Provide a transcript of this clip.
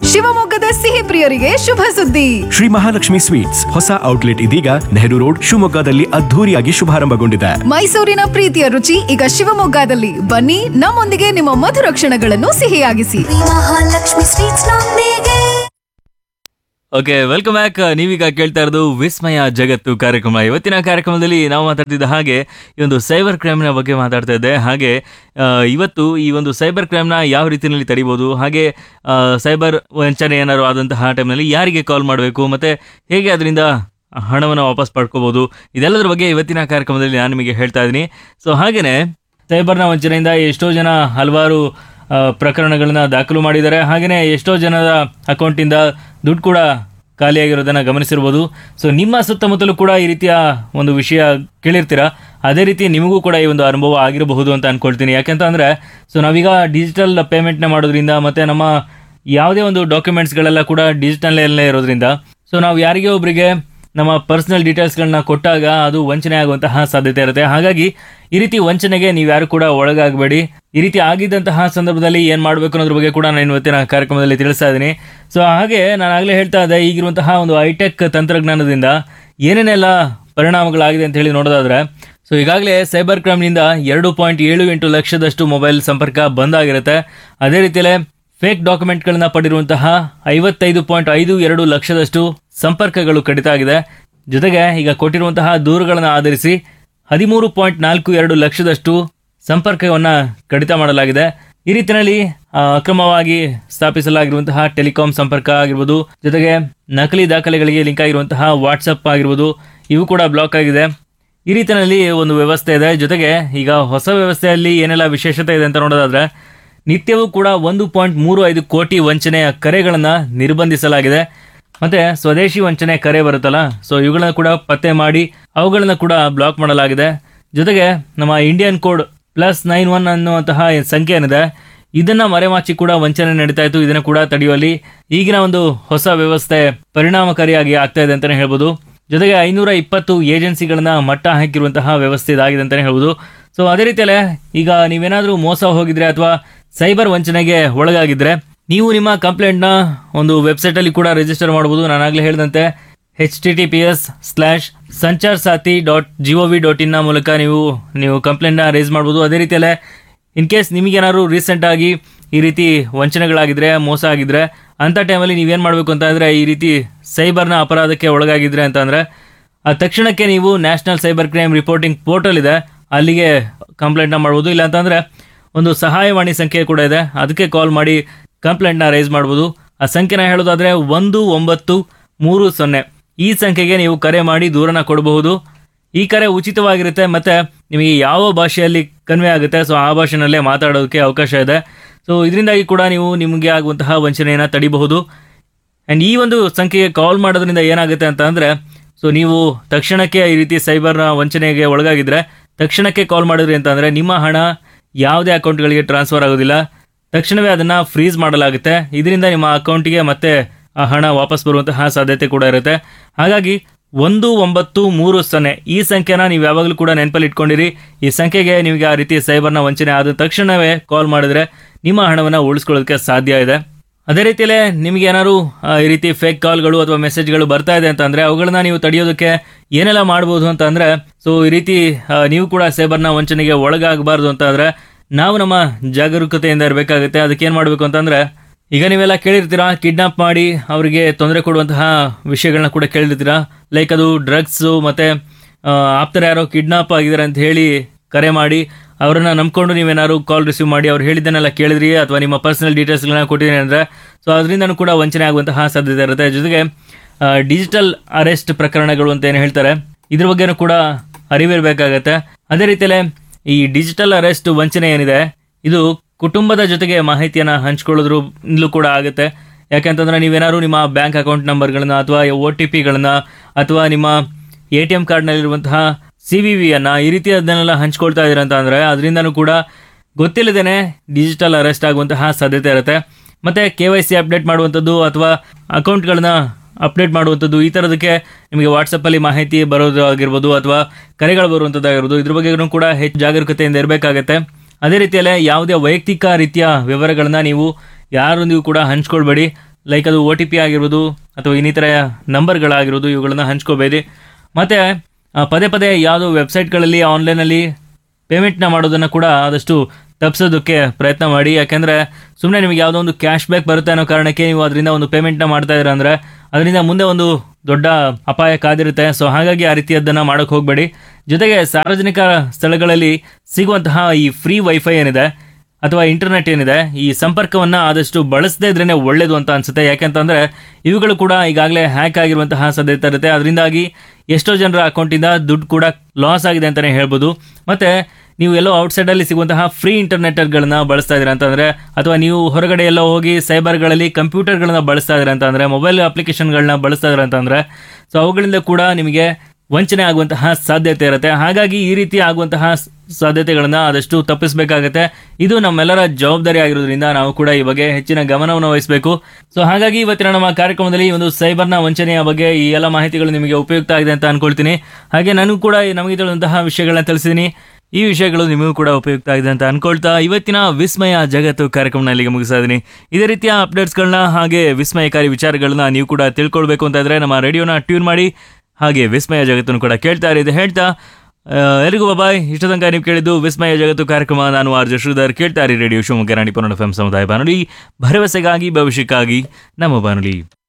ಶಿವಮೊಗ್ಗದ ಸಿಹಿ ಪ್ರಿಯರಿಗೆ ಶುಭ ಸುದ್ದಿ ಶ್ರೀ ಮಹಾಲಕ್ಷ್ಮಿ ಸ್ವೀಟ್ಸ್ ಹೊಸ ಔಟ್ಲೆಟ್ ಇದೀಗ ನೆಹರು ರೋಡ್ ಶಿವಮೊಗ್ಗದಲ್ಲಿ ಅದ್ಧೂರಿಯಾಗಿ ಶುಭಾರಂಭಗೊಂಡಿದೆ ಮೈಸೂರಿನ ಪ್ರೀತಿಯ ರುಚಿ ಈಗ ಶಿವಮೊಗ್ಗದಲ್ಲಿ ಬನ್ನಿ ನಮ್ಮೊಂದಿಗೆ ನಿಮ್ಮ ಮಧುರ ಕ್ಷಣಗಳನ್ನು ಸಿಹಿಯಾಗಿಸಿ ಮಹಾಲಕ್ಷ್ಮಿ ಸ್ವೀಟ್ಸ್ ನೊಂದಿಗೆ ಓಕೆ ವೆಲ್ಕಮ್ ಬ್ಯಾಕ್ ನೀವೀಗ ಕೇಳ್ತಾ ಇರೋದು ವಿಸ್ಮಯ ಜಗತ್ತು ಕಾರ್ಯಕ್ರಮ ಇವತ್ತಿನ ಕಾರ್ಯಕ್ರಮದಲ್ಲಿ ನಾವು ಮಾತಾಡ್ತಿದ್ದ ಹಾಗೆ ಈ ಒಂದು ಸೈಬರ್ ಕ್ರೈಮ್ನ ಬಗ್ಗೆ ಮಾತಾಡ್ತಾ ಇದ್ದೆ ಹಾಗೆ ಆ, ಇವತ್ತು ಈ ಒಂದು ಸೈಬರ್ ಕ್ರೈಮ್ನ ಯಾವ ರೀತಿಯಲ್ಲಿ ತಡಿಬೋದು ಹಾಗೆ ಆ, ಸೈಬರ್ ವಂಚನೆ ಏನಾದ್ರು ಆದಂತಹ ಟೈಮ್ನಲ್ಲಿ ಯಾರಿಗೆ ಕಾಲ್ ಮಾಡಬೇಕು ಮತ್ತು ಹೇಗೆ ಅದರಿಂದ ಹಣವನ್ನು ವಾಪಸ್ ಪಡ್ಕೋಬೋದು ಇದೆಲ್ಲದರ ಬಗ್ಗೆ ಇವತ್ತಿನ ಕಾರ್ಯಕ್ರಮದಲ್ಲಿ ನಾನು ನಿಮಗೆ ಹೇಳ್ತಾ ಇದ್ದೀನಿ ಸೊ ಹಾಗೆಯೇ ಸೈಬರ್ನ ವಂಚನೆಯಿಂದ ಎಷ್ಟೋ ಜನ ಹಲವಾರು ಆ, ಪ್ರಕರಣಗಳನ್ನ ದಾಖಲು ಮಾಡಿದ್ದಾರೆ ಹಾಗೆಯೇ ಎಷ್ಟೋ ಜನರ ಅಕೌಂಟಿಂದ ದುಡ್ಡು ಕೂಡ ಖಾಲಿಯಾಗಿರೋದನ್ನು ಗಮನಿಸಿರ್ಬೋದು ಸೊ ನಿಮ್ಮ ಸುತ್ತಮುತ್ತಲೂ ಕೂಡ ಈ ರೀತಿಯ ಒಂದು ವಿಷಯ ಕೇಳಿರ್ತೀರಾ ಅದೇ ರೀತಿ ನಿಮಗೂ ಕೂಡ ಈ ಒಂದು ಅನುಭವ ಆಗಿರಬಹುದು ಅಂತ ಅನ್ಕೊಳ್ತೀನಿ ಯಾಕೆಂತ ಅಂದರೆ ಸೊ ನಾವೀಗ ಡಿಜಿಟಲ್ ಪೇಮೆಂಟ್ನ ಮಾಡೋದ್ರಿಂದ ಮತ್ತು ನಮ್ಮ ಯಾವುದೇ ಒಂದು ಡಾಕ್ಯುಮೆಂಟ್ಸ್ಗಳೆಲ್ಲ ಕೂಡ ಡಿಜಿಟಲ್ಲೇ ಇರೋದ್ರಿಂದ ಸೊ ನಾವು ಯಾರಿಗೇ ಒಬ್ಬರಿಗೆ ನಮ್ಮ ಪರ್ಸನಲ್ ಡೀಟೇಲ್ಸ್ಗಳನ್ನ ಕೊಟ್ಟಾಗ ಅದು ವಂಚನೆ ಆಗುವಂತಹ ಸಾಧ್ಯತೆ ಇರುತ್ತೆ ಹಾಗಾಗಿ ಈ ರೀತಿ ವಂಚನೆಗೆ ನೀವು ಯಾರು ಕೂಡ ಒಳಗಾಗಬೇಡಿ ಈ ರೀತಿ ಆಗಿದ್ದಂತಹ ಸಂದರ್ಭದಲ್ಲಿ ಏನು ಮಾಡಬೇಕು ಅನ್ನೋದ್ರ ಬಗ್ಗೆ ಕೂಡ ನಾನು ಇವತ್ತಿನ ಕಾರ್ಯಕ್ರಮದಲ್ಲಿ ತಿಳಿಸ್ತಾ ಇದ್ದೀನಿ ಸೊ ಹಾಗೆ ನಾನು ಆಗಲೇ ಹೇಳ್ತಾ ಇದ್ದೆ ಈಗಿರುವಂತಹ ಒಂದು ಹೈಟೆಕ್ ತಂತ್ರಜ್ಞಾನದಿಂದ ಏನೇನೆಲ್ಲ ಪರಿಣಾಮಗಳಾಗಿದೆ ಅಂತ ಹೇಳಿ ನೋಡೋದಾದ್ರೆ ಸೊ ಈಗಾಗಲೇ ಸೈಬರ್ ಕ್ರೈಮ್ನಿಂದ ಎರಡು ಪಾಯಿಂಟ್ ಏಳು ಎಂಟು ಲಕ್ಷದಷ್ಟು ಮೊಬೈಲ್ ಸಂಪರ್ಕ ಬಂದ್ ಆಗಿರುತ್ತೆ ಅದೇ ರೀತಿಯಲ್ಲೇ ಫೇಕ್ ಡಾಕ್ಯುಮೆಂಟ್ಗಳನ್ನ ಪಡೆದಿರುವಂತಹ ಐವತ್ತೈದು ಪಾಯಿಂಟ್ ಐದು ಎರಡು ಲಕ್ಷದಷ್ಟು ಸಂಪರ್ಕಗಳು ಕಡಿತ ಆಗಿದೆ ಜೊತೆಗೆ ಈಗ ಕೊಟ್ಟಿರುವಂತಹ ದೂರುಗಳನ್ನು ಆಧರಿಸಿ ಹದಿಮೂರು ಪಾಯಿಂಟ್ ನಾಲ್ಕು ಎರಡು ಲಕ್ಷದಷ್ಟು ಸಂಪರ್ಕವನ್ನು ಕಡಿತ ಮಾಡಲಾಗಿದೆ ಈ ರೀತಿಯಲ್ಲಿ ಆ, ಅಕ್ರಮವಾಗಿ ಸ್ಥಾಪಿಸಲಾಗಿರುವಂತಹ ಟೆಲಿಕಾಂ ಸಂಪರ್ಕ ಆಗಿರ್ಬೋದು ಜೊತೆಗೆ ನಕಲಿ ದಾಖಲೆಗಳಿಗೆ ಲಿಂಕ್ ಆಗಿರುವಂತಹ ವಾಟ್ಸಪ್ ಆಗಿರ್ಬೋದು ಇವು ಕೂಡ ಬ್ಲಾಕ್ ಆಗಿದೆ ಈ ರೀತಿಯಲ್ಲಿ ಒಂದು ವ್ಯವಸ್ಥೆ ಇದೆ ಜೊತೆಗೆ ಈಗ ಹೊಸ ವ್ಯವಸ್ಥೆಯಲ್ಲಿ ಏನೆಲ್ಲ ವಿಶೇಷತೆ ಇದೆ ಅಂತ ನೋಡೋದಾದ್ರೆ ನಿತ್ಯವೂ ಕೂಡ ಒಂದು ಪಾಯಿಂಟ್ ಮೂರು ಐದು ಕೋಟಿ ವಂಚನೆಯ ಕರೆಗಳನ್ನು ನಿರ್ಬಂಧಿಸಲಾಗಿದೆ ಮತ್ತೆ ಸ್ವದೇಶಿ ವಂಚನೆ ಕರೆ ಬರುತ್ತಲ್ಲ ಸೊ ಇವುಗಳನ್ನ ಕೂಡ ಪತ್ತೆ ಮಾಡಿ ಅವುಗಳನ್ನ ಕೂಡ ಬ್ಲಾಕ್ ಮಾಡಲಾಗಿದೆ ಜೊತೆಗೆ ನಮ್ಮ Indian code plus nine one ಅನ್ನುವಂತಹ ಏನ್ ಸಂಖ್ಯೆ ಏನಿದೆ ಇದನ್ನ ಮರೆಮಾಚಿ ಕೂಡ ವಂಚನೆ ನಡೀತಾ ಇತ್ತು ಇದನ್ನ ಕೂಡ ತಡೆಯುವಲ್ಲಿ ಈಗಿನ ಒಂದು ಹೊಸ ವ್ಯವಸ್ಥೆ ಪರಿಣಾಮಕಾರಿಯಾಗಿ ಆಗ್ತಾ ಇದೆ ಅಂತಾನೆ ಹೇಳ್ಬೋದು ಜೊತೆಗೆ ಐನೂರ ಇಪ್ಪತ್ತು ಏಜೆನ್ಸಿಗಳನ್ನ ಮಟ್ಟ ಹಾಕಿರುವಂತಹ ವ್ಯವಸ್ಥೆ ಇದಾಗಿದೆ ಅಂತಾನೆ ಹೇಳ್ಬೋದು ಸೊ ಅದೇ ರೀತಿಯಲ್ಲೇ ಈಗ ನೀವೇನಾದರೂ ಮೋಸ ಹೋಗಿದ್ರೆ ಅಥವಾ ಸೈಬರ್ ವಂಚನೆಗೆ ಒಳಗಾಗಿದ್ರೆ ನೀವು ನಿಮ್ಮ ಕಂಪ್ಲೇಂಟ್ನ ಒಂದು ವೆಬ್ಸೈಟಲ್ಲಿ ಕೂಡ ರಿಜಿಸ್ಟರ್ ಮಾಡಬಹುದು ನಾನಾಗಲೇ ಹೇಳಿದಂತೆ H T T P S slash Sanchar Saathi dot G O V dot ಇನ್ನ ಮೂಲಕ ನೀವು ನೀವು ಕಂಪ್ಲೇಂಟ್ನ ರೇಸ್ ಮಾಡ್ಬೋದು ಅದೇ ರೀತಿಯಲ್ಲೇ ಇನ್ ಕೇಸ್ ನಿಮಗೇನಾದ್ರು ರೀಸೆಂಟಾಗಿ ಈ ರೀತಿ ವಂಚನೆಗಳಾಗಿದ್ರೆ ಮೋಸ ಆಗಿದ್ರೆ ಅಂಥ ಟೈಮಲ್ಲಿ ನೀವೇನು ಮಾಡಬೇಕು ಅಂತ ಅಂದರೆ ಈ ರೀತಿ ಸೈಬರ್ನ ಅಪರಾಧಕ್ಕೆ ಒಳಗಾಗಿದ್ರೆ ಅಂತ ಅಂದರೆ ಆ ತಕ್ಷಣಕ್ಕೆ ನೀವು national cyber crime reporting portal ಇದೆ ಅಲ್ಲಿಗೆ ಕಂಪ್ಲೇಂಟ್ನ ಮಾಡ್ಬೋದು ಇಲ್ಲ ಅಂತಂದರೆ ಒಂದು ಸಹಾಯವಾಣಿ ಸಂಖ್ಯೆ ಕೂಡ ಇದೆ ಅದಕ್ಕೆ ಕಾಲ್ ಮಾಡಿ ಕಂಪ್ಲೇಂಟ್ನ ರೈಸ್ ಮಾಡ್ಬೋದು ಆ ಸಂಖ್ಯೆನ ಹೇಳೋದಾದರೆ ಒಂದು ಒಂಬತ್ತು ಮೂರು ಸೊನ್ನೆ ಈ ಸಂಖ್ಯೆಗೆ ನೀವು ಕರೆ ಮಾಡಿ ದೂರನ ಕೊಡಬಹುದು ಈ ಕರೆ ಉಚಿತವಾಗಿರುತ್ತೆ ಮತ್ತೆ ನಿಮಗೆ ಯಾವ ಭಾಷೆಯಲ್ಲಿ ಕನ್ವೆ ಆಗುತ್ತೆ ಸೊ ಆ ಭಾಷೆನಲ್ಲೇ ಮಾತಾಡೋದಕ್ಕೆ ಅವಕಾಶ ಇದೆ ಸೊ ಇದರಿಂದಾಗಿ ಕೂಡ ನೀವು ನಿಮಗೆ ಆಗುವಂತಹ ವಂಚನೆಯನ್ನು ತಡಿಬಹುದು ಆ್ಯಂಡ್ ಈ ಒಂದು ಸಂಖ್ಯೆಗೆ ಕಾಲ್ ಮಾಡೋದ್ರಿಂದ ಏನಾಗುತ್ತೆ ಅಂತ ಅಂದರೆ ಸೊ ನೀವು ತಕ್ಷಣಕ್ಕೆ ಈ ರೀತಿ ಸೈಬರ್ನ ವಂಚನೆಗೆ ಒಳಗಾಗಿದ್ರೆ ತಕ್ಷಣಕ್ಕೆ ಕಾಲ್ ಮಾಡಿದ್ರಿ ಅಂತಂದರೆ ನಿಮ್ಮ ಹಣ ಯಾವುದೇ ಅಕೌಂಟ್ಗಳಿಗೆ ಟ್ರಾನ್ಸ್ಫರ್ ಆಗೋದಿಲ್ಲ ತಕ್ಷಣವೇ ಅದನ್ನು ಫ್ರೀಸ್ ಮಾಡಲಾಗುತ್ತೆ ಇದರಿಂದ ನಿಮ್ಮ ಅಕೌಂಟಿಗೆ ಮತ್ತೆ ಆ ಹಣ ವಾಪಸ್ ಬರುವಂತಹ ಸಾಧ್ಯತೆ ಕೂಡ ಇರುತ್ತೆ ಹಾಗಾಗಿ ಒಂದು ಒಂಬತ್ತು ಮೂರು ಸೊನ್ನೆ ಈ ಸಂಖ್ಯೆನ ನೀವು ಯಾವಾಗಲೂ ಕೂಡ ನೆನಪಲ್ಲಿ ಇಟ್ಕೊಂಡಿರಿ ಈ ಸಂಖ್ಯೆಗೆ ನಿಮಗೆ ಆ ರೀತಿ ಸೈಬರ್ನ ವಂಚನೆ ಆದ ತಕ್ಷಣವೇ ಕಾಲ್ ಮಾಡಿದ್ರೆ ನಿಮ್ಮ ಹಣವನ್ನು ಉಳಿಸ್ಕೊಳ್ಳೋದಕ್ಕೆ ಸಾಧ್ಯ ಇದೆ ಅದೇ ರೀತಿಯಲ್ಲೇ ನಿಮಗೆ ಏನಾದ್ರು ಆ, ಈ ರೀತಿ ಫೇಕ್ ಕಾಲ್ಗಳು ಅಥವಾ ಮೆಸೇಜ್ಗಳು ಬರ್ತಾ ಇದೆ ಅಂತಂದ್ರೆ ಅವುಗಳನ್ನ ನೀವು ತಡೆಯೋದಕ್ಕೆ ಏನೆಲ್ಲ ಮಾಡ್ಬೋದು ಅಂತ ಅಂದ್ರೆ ಸೊ ಈ ರೀತಿ ಆ, ನೀವು ಕೂಡ ಸೈಬರ್ನ ವಂಚನೆಗೆ ಒಳಗಾಗಬಾರ್ದು ಅಂತ ಅಂದ್ರೆ ನಾವು ನಮ್ಮ ಜಾಗರೂಕತೆಯಿಂದ ಇರಬೇಕಾಗುತ್ತೆ ಅದಕ್ಕೆ ಏನು ಮಾಡಬೇಕು ಅಂತಂದ್ರೆ ಈಗ ನೀವೆಲ್ಲ ಕೇಳಿರ್ತೀರಾ ಕಿಡ್ನಾಪ್ ಮಾಡಿ ಅವರಿಗೆ ತೊಂದರೆ ಕೊಡುವಂತಹ ವಿಷಯಗಳನ್ನ ಕೂಡ ಕೇಳಿರ್ತೀರಾ ಲೈಕ್ ಅದು ಡ್ರಗ್ಸು ಮತ್ತೆ ಆ, ಆಪ್ತರ ಯಾರೋ ಕಿಡ್ನಾಪ್ ಆಗಿದ್ದಾರೆ ಅಂತ ಹೇಳಿ ಕರೆ ಮಾಡಿ ಅವರನ್ನ ನಂಬ್ಕೊಂಡು ನೀವೇನಾದ್ರು ಕಾಲ್ ರಿಸೀವ್ ಮಾಡಿ ಅವ್ರು ಹೇಳಿದ್ದನ್ನೆಲ್ಲ ಕೇಳಿದ್ರಿ ಅಥವಾ ನಿಮ್ಮ ಪರ್ಸನಲ್ ಡೀಟೇಲ್ಸ್ಗಳನ್ನ ಕೊಟ್ಟಿದ್ದೀನಿ ಅಂದರೆ ಸೊ ಅದರಿಂದನೂ ಕೂಡ ವಂಚನೆ ಆಗುವಂತಹ ಸಾಧ್ಯತೆ ಇರುತ್ತೆ ಜೊತೆಗೆ ಡಿಜಿಟಲ್ ಅರೆಸ್ಟ್ ಪ್ರಕರಣಗಳು ಅಂತ ಏನು ಹೇಳ್ತಾರೆ ಇದ್ರ ಬಗ್ಗೆನೂ ಕೂಡ ಅರಿವಿರಬೇಕಾಗತ್ತೆ ಅದೇ ರೀತಿಯಲ್ಲೇ ಈ ಡಿಜಿಟಲ್ ಅರೆಸ್ಟ್ ವಂಚನೆ ಏನಿದೆ ಇದು ಕುಟುಂಬದ ಜೊತೆಗೆ ಮಾಹಿತಿಯನ್ನು ಹಂಚ್ಕೊಳ್ಳೋದ್ರಿಂದಲೂ ಕೂಡ ಆಗುತ್ತೆ ಯಾಕೆಂತಂದ್ರೆ ನೀವೇನಾದ್ರು ನಿಮ್ಮ ಬ್ಯಾಂಕ್ ಅಕೌಂಟ್ ನಂಬರ್ಗಳನ್ನ ಅಥವಾ ಒ ಟಿ ಪಿಗಳನ್ನ ಅಥವಾ ನಿಮ್ಮ ಎ ಟಿ ಎಂ ಕಾರ್ಡ್ನಲ್ಲಿರುವಂತಹ ಸಿ ವಿ ವಿಯನ್ನು ಈ ರೀತಿ ಅದನ್ನೆಲ್ಲ ಹಂಚ್ಕೊಳ್ತಾ ಇದ್ದೀರ ಅಂತ ಅಂದರೆ ಅದರಿಂದನೂ ಕೂಡ ಗೊತ್ತಿಲ್ಲದೇನೆ ಡಿಜಿಟಲ್ ಅರೆಸ್ಟ್ ಆಗುವಂತಹ ಸಾಧ್ಯತೆ ಇರುತ್ತೆ ಮತ್ತು ಕೆ ವೈ ಸಿ ಅಪ್ಡೇಟ್ ಮಾಡುವಂಥದ್ದು ಅಥವಾ ಅಕೌಂಟ್ಗಳನ್ನ ಅಪ್ಡೇಟ್ ಮಾಡುವಂಥದ್ದು ಈ ಥರದಕ್ಕೆ ನಿಮಗೆ ವಾಟ್ಸಪ್ಪಲ್ಲಿ ಮಾಹಿತಿ ಬರೋದು ಆಗಿರ್ಬೋದು ಅಥವಾ ಕರೆಗಳು ಬರುವಂಥದ್ದು ಆಗಿರ್ಬೋದು ಇದ್ರ ಬಗ್ಗೆನೂ ಕೂಡ ಹೆಚ್ಚು ಜಾಗರೂಕತೆಯಿಂದ ಇರಬೇಕಾಗತ್ತೆ ಅದೇ ರೀತಿಯಲ್ಲೇ ಯಾವುದೇ ವೈಯಕ್ತಿಕ ರೀತಿಯ ವಿವರಗಳನ್ನ ನೀವು ಯಾರೊಂದಿಗೂ ಕೂಡ ಹಂಚ್ಕೊಳ್ಬೇಡಿ ಲೈಕ್ ಅದು ಒ ಟಿ ಪಿ ಆಗಿರ್ಬೋದು ಅಥವಾ ಇನ್ನಿತರ ನಂಬರ್ಗಳಾಗಿರ್ಬೋದು ಇವುಗಳನ್ನು ಹಂಚ್ಕೋಬೇಡಿ ಮತ್ತು ಪದೇ ಪದೇ ಯಾವುದೋ ವೆಬ್ಸೈಟ್ಗಳಲ್ಲಿ ಆನ್ಲೈನಲ್ಲಿ ಪೇಮೆಂಟ್ನ ಮಾಡೋದನ್ನು ಕೂಡ ಆದಷ್ಟು ತಪ್ಪಿಸೋದಕ್ಕೆ ಪ್ರಯತ್ನ ಮಾಡಿ ಯಾಕೆಂದರೆ ಸುಮ್ಮನೆ ನಿಮಗೆ ಯಾವುದೋ ಒಂದು ಕ್ಯಾಶ್ ಬ್ಯಾಕ್ ಬರುತ್ತೆ ಅನ್ನೋ ಕಾರಣಕ್ಕೆ ನೀವು ಅದರಿಂದ ಒಂದು ಪೇಮೆಂಟ್ನ ಮಾಡ್ತಾ ಇದ್ದೀರಾ ಅಂದರೆ ಅದರಿಂದ ಮುಂದೆ ಒಂದು ದೊಡ್ಡ ಅಪಾಯ ಕಾದಿರುತ್ತೆ ಸೊ ಹಾಗಾಗಿ ಆ ರೀತಿಯದ್ದನ್ನು ಮಾಡೋಕ್ಕೆ ಹೋಗಬೇಡಿ ಜೊತೆಗೆ ಸಾರ್ವಜನಿಕ ಸ್ಥಳಗಳಲ್ಲಿ ಸಿಗುವಂತಹ ಈ ಫ್ರೀ ವೈಫೈ ಏನಿದೆ ಅಥವಾ ಇಂಟರ್ನೆಟ್ ಏನಿದೆ ಈ ಸಂಪರ್ಕವನ್ನು ಆದಷ್ಟು ಬಳಸದೇ ಇದ್ರೇ ಒಳ್ಳೇದು ಅಂತ ಅನ್ಸುತ್ತೆ ಯಾಕೆಂತಂದ್ರೆ ಇವುಗಳು ಕೂಡ ಈಗಾಗಲೇ ಹ್ಯಾಕ್ ಆಗಿರುವಂತಹ ಸಾಧ್ಯತೆ ಇರುತ್ತೆ ಅದರಿಂದಾಗಿ ಎಷ್ಟೋ ಜನರ ಅಕೌಂಟಿಂದ ದುಡ್ಡು ಕೂಡ ಲಾಸ್ ಆಗಿದೆ ಅಂತಲೇ ಹೇಳ್ಬೋದು ಮತ್ತೆ ನೀವು ಎಲ್ಲೋ ಔಟ್ಸೈಡಲ್ಲಿ ಸಿಗುವಂತಹ ಫ್ರೀ ಇಂಟರ್ನೆಟ್ಗಳನ್ನ ಬಳಸ್ತಾ ಇದ್ದೀರಾ ಅಂತಂದ್ರೆ ಅಥವಾ ನೀವು ಹೊರಗಡೆ ಎಲ್ಲೋ ಹೋಗಿ ಸೈಬರ್ಗಳಲ್ಲಿ ಕಂಪ್ಯೂಟರ್ಗಳನ್ನ ಬಳಸ್ತಾ ಇದ್ದೀರಾ ಅಂತಂದ್ರೆ ಮೊಬೈಲ್ ಅಪ್ಲಿಕೇಶನ್ಗಳನ್ನ ಬಳಸ್ತಾ ಇದ್ದೀರಾ ಅಂತಂದ್ರೆ ಸೊ ಅವುಗಳಿಂದ ಕೂಡ ನಿಮಗೆ ವಂಚನೆ ಆಗುವಂತಹ ಸಾಧ್ಯತೆ ಇರುತ್ತೆ ಹಾಗಾಗಿ ಈ ರೀತಿ ಆಗುವಂತಹ ಸ್- ಸಾಧ್ಯತೆಗಳನ್ನ ಆದಷ್ಟು ತಪ್ಪಿಸಬೇಕಾಗತ್ತೆ ಇದು ನಮ್ಮೆಲ್ಲರ ಜವಾಬ್ದಾರಿ ಆಗಿರೋದ್ರಿಂದ ನಾವು ಕೂಡ ಈ ಬಗ್ಗೆ ಹೆಚ್ಚಿನ ಗಮನವನ್ನು ವಹಿಸಬೇಕು ಸೊ ಹಾಗಾಗಿ ಇವತ್ತಿನ ನಮ್ಮ ಕಾರ್ಯಕ್ರಮದಲ್ಲಿ ಈ ಒಂದು ಸೈಬರ್ನ ವಂಚನೆಯ ಬಗ್ಗೆ ಈ ಎಲ್ಲ ಮಾಹಿತಿಗಳು ನಿಮಗೆ ಉಪಯುಕ್ತ ಆಗಿದೆ ಅಂತ ಅನ್ಕೊಳ್ತೀನಿ ಹಾಗೆ ನನಗೂ ಕೂಡ ಈ ನಮಗೆ ತಿಳಿದಂತಹ ವಿಷಯಗಳನ್ನ ತಿಳಿಸಿದ್ದೀನಿ ಈ ವಿಷಯಗಳು ನಿಮಗೂ ಕೂಡ ಉಪಯುಕ್ತ ಆಗಿದೆ ಅಂತ ಅನ್ಕೊಳ್ತಾ ಇವತ್ತಿನ ವಿಸ್ಮಯ ಜಗತ್ತು ಕಾರ್ಯಕ್ರಮನ ಇಲ್ಲಿಗೆ ಮುಗಿಸ್ತಾ ಇದ್ದೀನಿ ಇದೇ ರೀತಿಯ ಅಪ್ಡೇಟ್ಸ್ಗಳನ್ನ ಹಾಗೆ ವಿಸ್ಮಯಕಾರಿ ವಿಚಾರಗಳನ್ನ ನೀವು ಕೂಡ ತಿಳ್ಕೊಳ್ಬೇಕು ಅಂತ ಇದ್ರೆ ನಮ್ಮ ರೇಡಿಯೋನ ಟ್ಯೂನ್ ಮಾಡಿ ಹಾಗೆ ವಿಸ್ಮಯ ಜಗತ್ತನ್ನು ಕೂಡ ಕೇಳ್ತಾ ಇರಿ ಹೇಳ್ತಾ ಆ, ಎಲ್ರಿಗೂ ಬಾಯ್ ಇಷ್ಟ ತನಕ ನೀವು ಕೇಳಿದ್ದು ವಿಸ್ಮಯ ಜಗತ್ತು ಕಾರ್ಯಕ್ರಮ ನಾನು ಆರ್ ಜೆ ಶ್ರೀಧರ್ ಕೇಳ್ತಾ ಇರಿ ರೇಡಿಯೋ ಶಿವಮೊಗ್ಗ ರಾಣಿ ಪನ್ನಡ ಎಫ್ ಸಮುದಾಯ ಬಾನುಲಿ ಭರವಸೆಗಾಗಿ ಭವಿಷ್ಯಕ್ಕಾಗಿ ನಮ್ಮ ಬಾನುಲಿ